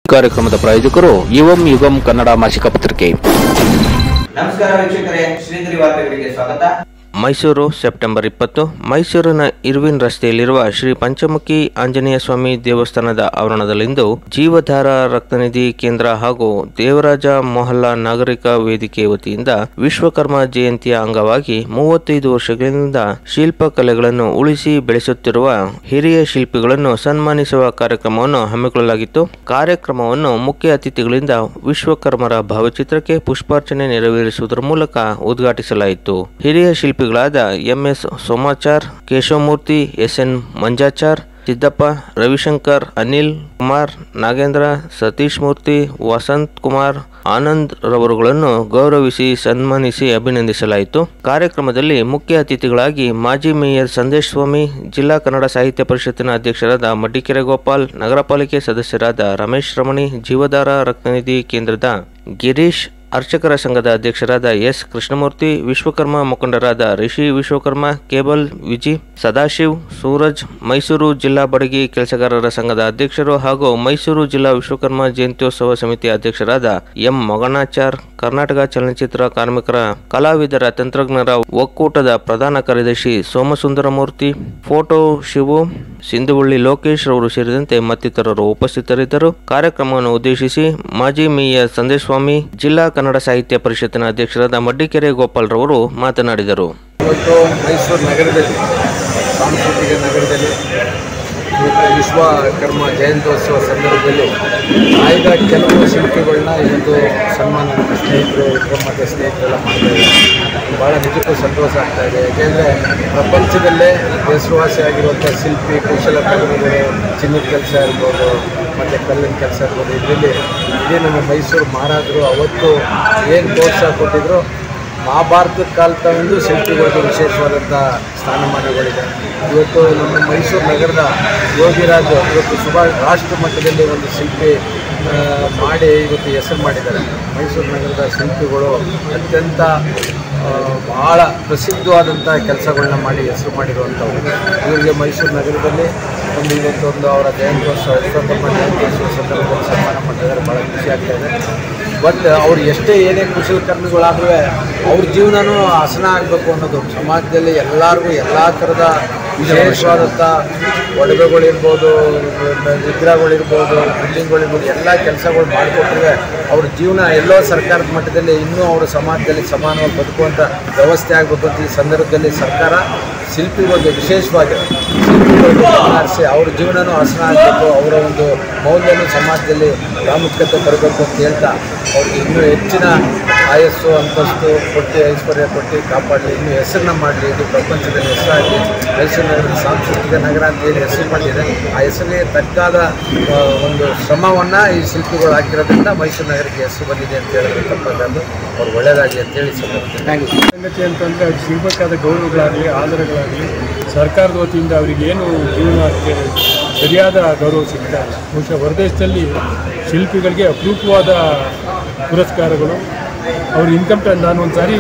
ಕಾರ್ಯಕ್ರಮದ ಪ್ರಾಯೋಜಕರು ಯುವಂ ಯುಗಂ ಕನ್ನಡ ಮಾಸಿಕ ಪತ್ರಿಕೆ ನಮಸ್ಕಾರ ವೀಕ್ಷಕರೇ ಶ್ರೀಗಿರಿ ವಾರ್ತೆಗಳಿಗೆ ಸ್ವಾಗತ ಮೈಸೂರು ಸೆಪ್ಟೆಂಬರ್ ಇಪ್ಪತ್ತು ಮೈಸೂರಿನ ಇರ್ವಿನ್ ರಸ್ತೆಯಲ್ಲಿರುವ ಶ್ರೀ ಪಂಚಮುಖಿ ಆಂಜನೇಯ ಸ್ವಾಮಿ ದೇವಸ್ಥಾನದ ಆವರಣದಲ್ಲಿಂದು ಜೀವಧಾರ ರಕ್ತನಿಧಿ ಕೇಂದ್ರ ಹಾಗೂ ದೇವರಾಜ ಮೊಹಲ್ಲಾ ನಾಗರಿಕ ವೇದಿಕೆ ವತಿಯಿಂದ ವಿಶ್ವಕರ್ಮ ಜಯಂತಿಯ ಅಂಗವಾಗಿ ಮೂವತ್ತೈದು ವರ್ಷಗಳಿಂದ ಶಿಲ್ಪಕಲೆಗಳನ್ನು ಉಳಿಸಿ ಬೆಳೆಸುತ್ತಿರುವ ಹಿರಿಯ ಶಿಲ್ಪಿಗಳನ್ನು ಸನ್ಮಾನಿಸುವ ಕಾರ್ಯಕ್ರಮವನ್ನು ಹಮ್ಮಿಕೊಳ್ಳಲಾಗಿತ್ತು ಕಾರ್ಯಕ್ರಮವನ್ನು ಮುಖ್ಯ ಅತಿಥಿಗಳಿಂದ ವಿಶ್ವಕರ್ಮರ ಭಾವಚಿತ್ರಕ್ಕೆ ಪುಷ್ಪಾರ್ಚನೆ ನೆರವೇರಿಸುವುದರ ಮೂಲಕ ಉದ್ಘಾಟಿಸಲಾಯಿತು ಹಿರಿಯ ಶಿಲ್ಪಿಗಳಾದ ಎಂಎಸ್ ಸೋಮಾಚಾರ್ ಕೇಶವಮೂರ್ತಿ ಎಸ್ಎನ್ ಮಂಜಾಚಾರ್ ಸಿದ್ದಪ್ಪ ರವಿಶಂಕರ್ ಅನಿಲ್ ಕುಮಾರ್ ನಾಗೇಂದ್ರ ಸತೀಶ್ ಮೂರ್ತಿ ವಸಂತ್ ಕುಮಾರ್ ಆನಂದ್ ರವರುಗಳನ್ನು ಗೌರವಿಸಿ ಸನ್ಮಾನಿಸಿ ಅಭಿನಂದಿಸಲಾಯಿತು ಕಾರ್ಯಕ್ರಮದಲ್ಲಿ ಮುಖ್ಯ ಅತಿಥಿಗಳಾಗಿ ಮಾಜಿ ಮೇಯರ್ ಸಂದೇಶ್ ಸ್ವಾಮಿ ಜಿಲ್ಲಾ ಕನ್ನಡ ಸಾಹಿತ್ಯ ಪರಿಷತ್ತಿನ ಅಧ್ಯಕ್ಷರಾದ ಮಡ್ಡಿಕೆರೆ ಗೋಪಾಲ್ ನಗರ ಪಾಲಿಕೆ ಸದಸ್ಯರಾದ ರಮೇಶ್ ರಮಣಿ ಜೀವಧಾರ ರಕ್ತನಿಧಿ ಕೇಂದ್ರದ ಗಿರೀಶ್ ಅರ್ಚಕರ ಸಂಘದ ಅಧ್ಯಕ್ಷರಾದ ಎಸ್ ಕೃಷ್ಣಮೂರ್ತಿ ವಿಶ್ವಕರ್ಮ ಮುಖಂಡರಾದ ರಿಷಿ ವಿಶ್ವಕರ್ಮ ಕೇಬಲ್ ವಿಜಿ ಸದಾಶಿವ್ ಸೂರಜ್ ಮೈಸೂರು ಜಿಲ್ಲಾ ಬಡಗಿ ಕೆಲಸಗಾರರ ಸಂಘದ ಅಧ್ಯಕ್ಷರು ಹಾಗೂ ಮೈಸೂರು ಜಿಲ್ಲಾ ವಿಶ್ವಕರ್ಮ ಜಯಂತ್ಯೋತ್ಸವ ಸಮಿತಿಯ ಅಧ್ಯಕ್ಷರಾದ ಎಂ ಮೊಗನಾಚಾರ್ ಕರ್ನಾಟಕ ಚಲನಚಿತ್ರ ಕಾರ್ಮಿಕರ ಕಲಾವಿದರ ತಂತ್ರಜ್ಞರ ಒಕ್ಕೂಟದ ಪ್ರಧಾನ ಕಾರ್ಯದರ್ಶಿ ಸೋಮಸುಂದರಮೂರ್ತಿ ಫೋಟೋ ಶಿವು ಸಿಂಧುವಳ್ಳಿ ಲೋಕೇಶ್ ರವರು ಸೇರಿದಂತೆ ಮತ್ತಿತರರು ಉಪಸ್ಥಿತರಿದ್ದರು ಕಾರ್ಯಕ್ರಮವನ್ನು ಉದ್ದೇಶಿಸಿ ಮಾಜಿ ಮೇಯರ್ ಸಂದೇಶ್ ಸ್ವಾಮಿ ಜಿಲ್ಲಾ ಕನ್ನಡ ಸಾಹಿತ್ಯ ಪರಿಷತ್ತಿನ ಅಧ್ಯಕ್ಷರಾದ ಮಡ್ಡಿಕೆರೆ ಗೋಪಾಲ್ ರವರು ಮಾತನಾಡಿದರು ಇವತ್ತು ಮೈಸೂರು ನಗರದಲ್ಲಿ ಸಾಂಸ್ಕೃತಿಕ ನಗರದಲ್ಲಿ ಇವತ್ತು ವಿಶ್ವಕರ್ಮ ಜಯಂತ್ಯೋತ್ಸವ ಸಂದರ್ಭದಲ್ಲಿ ಆಯ್ದ ಕೆಲವು ಶಿಲ್ಪಿಗಳನ್ನ ಇವತ್ತು ಸನ್ಮಾನ ನಮ್ಮ ಸ್ನೇಹಿತರು ವಿಕ್ರಮದ ಸ್ನೇಹಿತರೆಲ್ಲ ಮಾಡ್ತಾ ಇದ್ದಾರೆ ಭಾಳ ನಿಜಕ್ಕೂ ಸಂತೋಷ ಆಗ್ತಾ ಇದೆ ಯಾಕೆಂದರೆ ಪ್ರಪಂಚದಲ್ಲೇ ಹೆಸರುವಾಸಿಯಾಗಿರುವಂಥ ಶಿಲ್ಪಿ ಕುಶಲಕರ್ಮಿಗಳು ಚಿನ್ನದ ಕೆಲಸ ಇರ್ಬೋದು ಮತ್ತು ಕಲ್ಲಿನ ಕೆಲಸ ಇರ್ಬೋದು ಇದರಲ್ಲಿ ಇಡೀ ನಮ್ಮ ಮೈಸೂರು ಮಹಾರಾಜರು ಅವತ್ತು ಏನು ಪ್ರೋತ್ಸಾಹ ಕೊಟ್ಟಿದ್ರು ಮಹಾಭಾರತದ ಕಾಲದಿಂದ ಶಿಲ್ಪಿಗಳಿಗೆ ವಿಶೇಷವಾದಂಥ ಸ್ಥಾನಮಾನಗಳಿದೆ ಇವತ್ತು ನಮ್ಮ ಮೈಸೂರು ನಗರದ ಯೋಗಿರಾಜ್ ಇವತ್ತು ಸುಭಾಷ್ ರಾಷ್ಟ್ರ ಮಟ್ಟದಲ್ಲಿ ಒಂದು ಶಿಲ್ಪಿ ಆ, ಮಾಡಿ ಇವತ್ತು ಹೆಸರು ಮಾಡಿದ್ದಾರೆ ಮೈಸೂರು ನಗರದ ಶಿಲ್ಪಿಗಳು ಅತ್ಯಂತ ಆ, ಬಹಳ ಪ್ರಸಿದ್ಧವಾದಂಥ ಕೆಲಸಗಳನ್ನ ಮಾಡಿ ಹೆಸರು ಮಾಡಿರುವಂಥವ್ರು ಇವರಿಗೆ ಮೈಸೂರು ನಗರದಲ್ಲಿ ಒಂದು ಇವತ್ತು ಒಂದು ಅವರ ಜಯಂತ್ಯೋತ್ಸವ ವಿಶ್ವಕರ್ಮ ಜಯಂತ್ಯೋತ್ಸವ ಸಂದರ್ಭದಲ್ಲಿ ಸನ್ಮಾನ ಮಾಡಿದ್ದಾರೆ ಭಾಳ ಖುಷಿ ಆಗ್ತಾ ಇದೆ ಬಟ್ ಅವ್ರು ಎಷ್ಟೇ ಏನೇ ಕುಶಲಕರ್ಮಿಗಳಾದ್ರೂ ಅವ್ರ ಜೀವನನೂ ಹಸನ ಆಗಬೇಕು ಅನ್ನೋದು ಸಮಾಜದಲ್ಲಿ ಎಲ್ಲರಿಗೂ ಎಲ್ಲ ಥರದ ವಿಶೇಷವಾದಂಥ ಒಡವೆಗಳಿರ್ಬೋದು ವಿಗ್ರಹಗಳಿರ್ಬೋದು ಬಿಲ್ಡಿಂಗ್ಗಳಿರ್ಬೋದು ಎಲ್ಲ ಕೆಲಸಗಳು ಮಾಡಿಕೊಟ್ರೆ ಅವ್ರ ಜೀವನ ಎಲ್ಲೋ ಸರ್ಕಾರದ ಮಟ್ಟದಲ್ಲಿ ಇನ್ನೂ ಅವರ ಸಮಾಜದಲ್ಲಿ ಸಮಾನವಾಗಿ ಬದುಕುವಂಥ ವ್ಯವಸ್ಥೆ ಆಗಬೇಕು ಅಂತ ಈ ಸಂದರ್ಭದಲ್ಲಿ ಸರ್ಕಾರ ಶಿಲ್ಪಿಗಳಿಗೆ ವಿಶೇಷವಾಗಿ ಶಿಲ್ಪಿಗಳಿಗೆ ಗಮನ ಹರಿಸಿ ಅವ್ರ ಜೀವನನೂ ಹಸನ ಆಗಬೇಕು ಅವರ ಒಂದು ಮೌಲ್ಯನೂ ಸಮಾಜದಲ್ಲಿ ಪ್ರಾಮುಖ್ಯತೆ ಬರಬೇಕು ಅಂತ ಹೇಳ್ತಾ ಅವ್ರಿಗೆ ಇನ್ನೂ ಹೆಚ್ಚಿನ ಆಯಸ್ಸು ಅಂತಸ್ತು ಕೊಟ್ಟು ಐಶ್ವರ್ಯ ಕೊಟ್ಟು ಕಾಪಾಡಲಿ ಇನ್ನೂ ಹೆಸರನ್ನ ಮಾಡಲಿ ಇದು ಪ್ರಪಂಚದಲ್ಲಿ ಹೆಸರಾಗಲಿ ಮೈಸೂರು ನಗರದ ಸಾಂಸ್ಕೃತಿಕ ನಗರ ಅಂತ ಏನು ಹೆಸರು ಮಾಡಿದೆ ಆ ಹೆಸರಿಗೆ ತಕ್ಕಾದ ಆ, ಒಂದು ಶ್ರಮವನ್ನು ಈ ಶಿಲ್ಪಿಗಳು ಹಾಕಿರೋದ್ರಿಂದ ಮೈಸೂರು ನಗರಕ್ಕೆ ಹೆಸರು ಬಂದಿದೆ ಅಂತ ಹೇಳಿದ್ರೆ ತಪ್ಪಾಗದು ಅವ್ರು ಒಳ್ಳೆಯದಾಗಲಿ ಅಂತೇಳಿ ಥ್ಯಾಂಕ್ ಯು ಸಂಗತಿ ಅಂತಂದರೆ ಅದು ಸಿಗಬೇಕಾದ ಗೌರವಗಳಾಗಲಿ ಆಧಾರಗಳಾಗಲಿ ಸರ್ಕಾರದ ವತಿಯಿಂದ ಅವರಿಗೆ ಏನು ಜೀವನಕ್ಕೆ ಸರಿಯಾದ ಗೌರವ ಸಿಗ್ತಾ ಇಲ್ಲ ಬಹುಶಃ ಹೊರದೇಶದಲ್ಲಿ ಶಿಲ್ಪಿಗಳಿಗೆ ಅಪರೂಪವಾದ ಪುರಸ್ಕಾರಗಳು ಅವ್ರ ಇನ್ಕಮ್ ಟ್ಯಾಕ್ಸ್ ನಾನು ಒಂದು ಸಾರಿ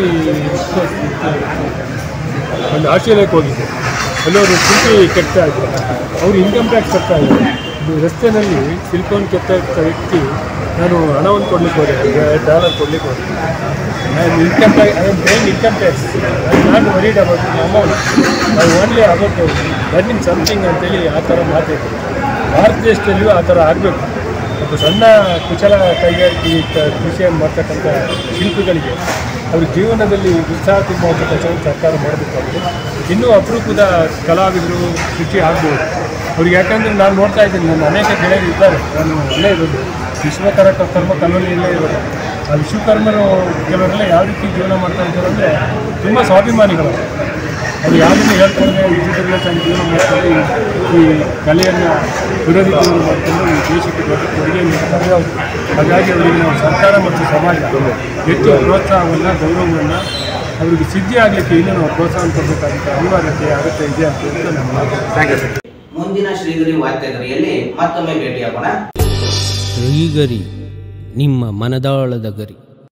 ಒಂದು ಆಸ್ಟ್ರೇಲಿಯಾಕ್ಕೆ ಹೋಗಿದ್ದೆ ಅಲ್ಲಿ ಅವರು ಶಿಲ್ಪಿ ಕೆತ್ತಾ ಇದ್ರು ಅವರು ಇನ್ಕಮ್ ಟ್ಯಾಕ್ಸ್ ಕಟ್ತಾ ಇದ್ರು ಇದು ರಸ್ತೆಯಲ್ಲಿ ಶಿಲ್ಪವನ್ನು ಕೆತ್ತ ವ್ಯಕ್ತಿ ನಾನು ಹಣವನ್ನು ಕೊಡ್ಲಿಕ್ಕೆ ಹೋದೆ ಡಾಲರ್ ಕೊಡ್ಲಿಕ್ಕೆ ಹೋದೆ ನಾನು income tax I am paying income tax I not worried about amount I only about learning something ಅಂತೇಳಿ ಆ ಥರ ಮಾತಾಡ್ತಾರೆ ಭಾರತ ದೇಶದಲ್ಲಿಯೂ ಆ ಥರ ಆಗಬೇಕು ಮತ್ತು ಸಣ್ಣ ಕುಶಲ ಕೈಗಾರಿಕೆ ಕ- ಕೃಷಿಯನ್ನು ಮಾಡ್ತಕ್ಕಂಥ ಶಿಲ್ಪಿಗಳಿಗೆ ಅವ್ರ ಜೀವನದಲ್ಲಿ ಉತ್ಸಾಹ ತುಂಬುವಂಥ ಕೆಲಸವನ್ನು ಸರ್ಕಾರ ಮಾಡಬೇಕಾಗಿದೆ ಇನ್ನೂ ಅಪರೂಪದ ಕಲಾವಿದರು ಕೃಷಿ ಆಗ್ಬೋದು ಅವ್ರಿಗೆ ಯಾಕಂದರೆ ನಾನು ನೋಡ್ತಾ ಇದ್ದೀನಿ ನನ್ನ ಅನೇಕ ಗೆಳೆಯರು ಇದ್ದಾರೆ ನಾನು ಅಲ್ಲೇ ಇರೋದು ವಿಶ್ವಕರ ಕರ್ಮ ಕಲ್ಲಲ್ಲಿ ಇಲ್ಲೇ ಇರೋದು ಆ ವಿಶ್ವಕರ್ಮರು ಕೆಲವರೆಲ್ಲ ಯಾವ ರೀತಿ ಜೀವನ ಮಾಡ್ತಾ ಇದ್ದಾರೆ ಅಂದರೆ ತುಂಬ ಸ್ವಾಭಿಮಾನಿಗಳು ಅದು ಯಾವುದನ್ನು ಹೇಳ್ಕೊಂಡ್ರೆ ಇದ್ದಿದ್ದೆಲ್ಲ ತನ್ನ ಜೀವನ ಮಾಡ್ತಾರೆ ಈ- ಈ ಕಲೆಯನ್ನು ವಿರೋಧಿಗಳನ್ನು ಮಾಡಿಕೊಂಡು ಈ ದೇಶಕ್ಕೆ ದೊಡ್ಡ ಕೊಡುಗೆ ನೀಡ್ತಾರೆ ಅವರು ಹಾಗಾಗಿ ಅವರಿಗೆ ನಾವು ಸರ್ಕಾರ ಮತ್ತು ಸಮಾಜ ಹೆಚ್ಚು ಪ್ರೋತ್ಸಾಹವನ್ನು ಗೌರವವನ್ನು ಅವರಿಗೆ ಸಿದ್ಧಿ ಆಗಲಿಕ್ಕೆ ಇನ್ನೂ ನಾವು ಪ್ರೋತ್ಸಾಹ ಕೊಡಬೇಕಾದಂಥ ಅನಿವಾರ್ಯತೆ ಅಗತ್ಯ ಇದೆ ಅಂತ ಹೇಳ್ತಾ ನಾನು ಮಾತು ಥ್ಯಾಂಕ್ ಯು ಸರ್ ಮುಂದಿನ ಶ್ರೀಗಿರಿ ವಾರ್ತೆಗರಿಯಲ್ಲಿ ಮತ್ತೊಮ್ಮೆ ಭೇಟಿಯಾಗೋಣ ಶ್ರೀಗರಿ ನಿಮ್ಮ ಮನದಾಳದ ಗರಿ